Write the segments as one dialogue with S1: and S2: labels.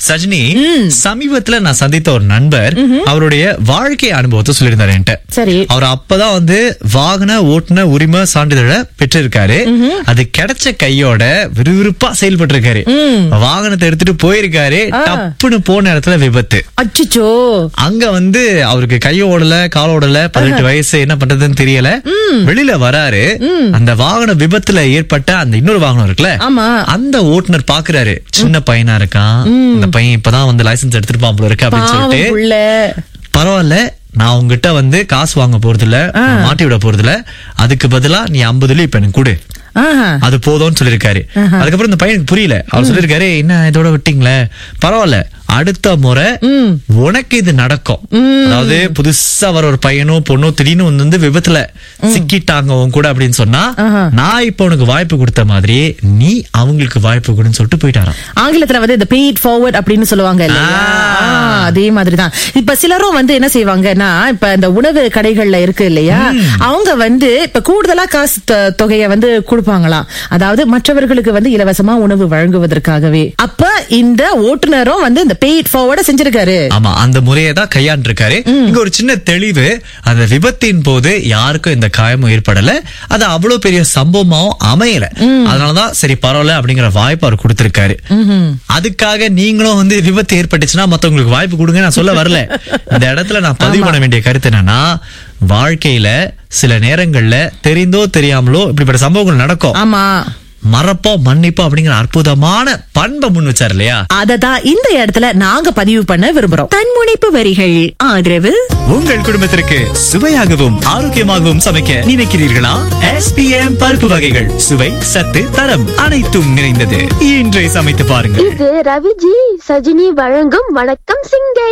S1: சஜினி சமீபத்துல நான் சந்தித்த ஒரு நண்பர் அவருடைய வாழ்க்கை அனுபவத்தை சொல்லியிருந்தாரு என்கிட்ட
S2: சரி
S1: அவர் அப்பதான் வந்து வாகன ஓட்டுன உரிமை சான்றிதழை பெற்றிருக்காரு அது கிடைச்ச கையோட விறுவிறுப்பா செயல்பட்டு இருக்காரு வாகனத்தை எடுத்துட்டு போயிருக்காரு டப்புன்னு போன இடத்துல விபத்து
S2: அச்சுச்சோ
S1: அங்க வந்து அவருக்கு கைய ஓடல கால ஓடல பதினெட்டு வயசு என்ன பண்றதுன்னு தெரியல வெளியில வராரு அந்த வாகன விபத்துல ஏற்பட்ட அந்த இன்னொரு வாகனம் இருக்குல்ல
S2: ஆமா
S1: அந்த ஓட்டுநர் பாக்குறாரு சின்ன பையனா இருக்கான் இந்த பையன் இப்பதான் வந்து லைசென்ஸ் எடுத்துருப்பான் போல இருக்கு அப்படின்னு
S2: பாவம்
S1: சொல்லிட்டு
S2: புள்ள
S1: பரவாயில்ல நான் உங்ககிட்ட வந்து காசு வாங்க போறது இல்ல மாட்டி விட போறது இல்ல அதுக்கு பதிலா நீ ஐம்பதுல இப்ப எனக்கு கொடு
S2: ஆஹா.
S1: அது போதும்னு சொல்லிருக்காரு அதுக்கப்புறம் இந்த பையனுக்கு புரியல அவர் சொல்லிருக்காரு என்ன இதோட விட்டீங்களே பரவாயில்ல அடுத்த முறை உனக்கு இது நடக்கும் அதாவது புதுசா வர ஒரு பையனோ பொண்ணோ திடீர்னு வந்து வந்து விபத்துல சிக்கிட்டாங்க உன் கூட அப்படின்னு சொன்னா நான் இப்ப உனக்கு வாய்ப்பு கொடுத்த மாதிரி நீ அவங்களுக்கு வாய்ப்பு கொடுன்னு சொல்லிட்டு போயிட்டாராம்
S2: ஆங்கிலத்துல வந்து இந்த பெய்ட் ஃபார்வர்ட் அப்படின்னு சொல்லுவாங்க இல்லையா?
S1: ஆ.
S2: ஆ, அதே மாதிரிதான் இப்ப சிலரும் வந்து என்ன செய்வாங்கன்னா இப்ப இந்த உணவு கடைகள்ல இருக்கு இல்லையா அவங்க வந்து இப்ப கூடுதலா காசு தொ- தொகையை வந்து கொடுப்பாங்களாம் அதாவது மற்றவர்களுக்கு வந்து இலவசமா உணவு வழங்குவதற்காகவே அப்ப இந்த ஓட்டுநரும் வந்து இந்த பெய்ட் ஃபார்வர்ட செஞ்சிருக்காரு
S1: ஆமா அந்த முறையை தான் கையாண்டிருக்காரு இங்க ஒரு சின்ன தெளிவு அந்த விபத்தின் போது யாருக்கும் இந்த காயமும் ஏற்படல அது அவ்வளவு பெரிய சம்பவமாவும் அமையல அதனாலதான் சரி பரவாயில்ல அப்படிங்கிற வாய்ப்பு அவர் கொடுத்திருக்காரு அதுக்காக நீங்களும் வந்து விபத்து ஏற்பட்டுச்சுன்னா மத்தவங்களுக்கு வாய்ப்பு கொடுங்க நான் சொல்ல வரல இந்த இடத்துல நான் பதிவு பண்ண வேண்டிய கருத்து என்னன்னா வாழ்க்கையில சில நேரங்கள்ல தெரிந்தோ தெரியாமலோ இப்படிப்பட்ட சம்பவங்கள் நடக்கும்
S2: ஆமா
S1: மறப்போம் மன்னிப்போம் அப்படிங்கிற அற்புதமான பண்பை முன் வச்சார் இல்லையா
S2: அததான் இந்த இடத்துல நாங்க பதிவு பண்ண விரும்புறோம்
S3: தன்முனைப்பு வரிகள் ஆதரவு
S1: உங்கள் குடும்பத்திற்கு சுவையாகவும் ஆரோக்கியமாகவும் சமைக்க நினைக்கிறீர்களா எஸ்பிஎம் பருப்பு வகைகள் சுவை சத்து தரம் அனைத்தும் நிறைந்தது இன்றை சமைத்து பாருங்கள்
S4: இது ரவிஜி சஜினி வழங்கும் வணக்கம் சிங்கை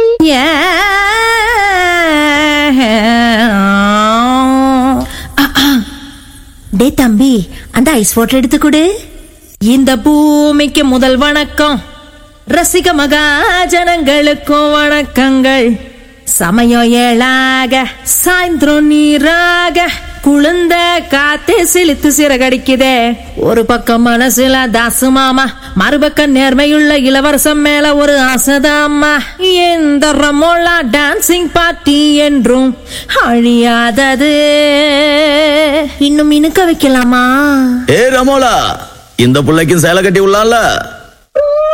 S3: டே தம்பி அந்த ஐஸ் வாட்டர் எடுத்து கொடு
S2: இந்த பூமிக்கு முதல் வணக்கம் ரசிக மகாஜனங்களுக்கும் வணக்கங்கள் சமயம் ஏழாக சாயந்தரம் நீராக குளிர்ந்த காத்து சிலித்து சிறகடிக்குதே ஒரு பக்கம் மனசுல தாசு மாமா மறுபக்கம் நேர்மையுள்ள இளவரசம் மேல ஒரு ஆசைதாம்மா எந்த ரமோலா டான்சிங் பார்ட்டி என்றும் அழியாதது
S3: இன்னும் இனுக்க வைக்கலாமா
S5: ஏ ரமோலா இந்த புள்ளைக்கும் சேலை கட்டி உள்ளான்ல